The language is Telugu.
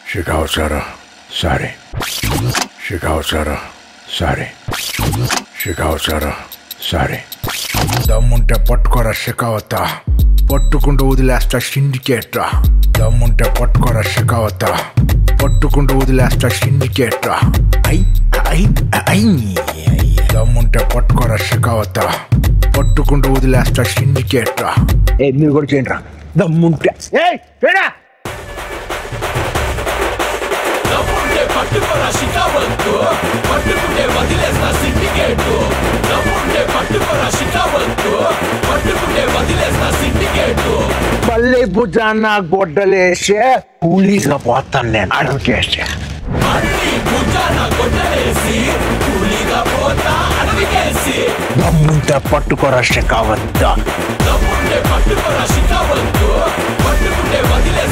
Shikawasara, sorry. Shikawasara, sorry. Shikawasara, sorry. దమ్ముంటే పట్టుకోరా షికావత పట్టుకుంటూ వదిలేస్తా సిండికేట్రా దమ్ముంటే పట్టుకోరా షికావత పట్టుకుంటూ వదిలేస్తా సిండికేట్రా ఐ ఐ ఐ దమ్ముంటే పట్టుకోరా షికావత పట్టుకుంటూ వదిలేస్తా సిండికేట్రా ఏ మీరు కూడా చేయండి రా దమ్ముంటే ఏయ్ చేయరా నమ్ముంటే పట్టుకోరా షికావద్దు పట్టుకుంటే వదిలేసిన సిండికేట్ నమ్ముంటే పట్టుకోరా షికావద్దు పట్టుకుంటే వదిలేసిన సిండికేట్ పల్లె భుజాన గొడ్డలేసే కూలీగా పోతాను నేను అడవికేసే అన్ని భుజాన గొడ్డలేసి కూలీగా పోతా అడవికేసి దమ్ముంటే పట్టుకోరా షికావద్దా నమ్ముంటే పట్టుకోరా షికావద్దు పట్టుకుంటే వదిలేసిన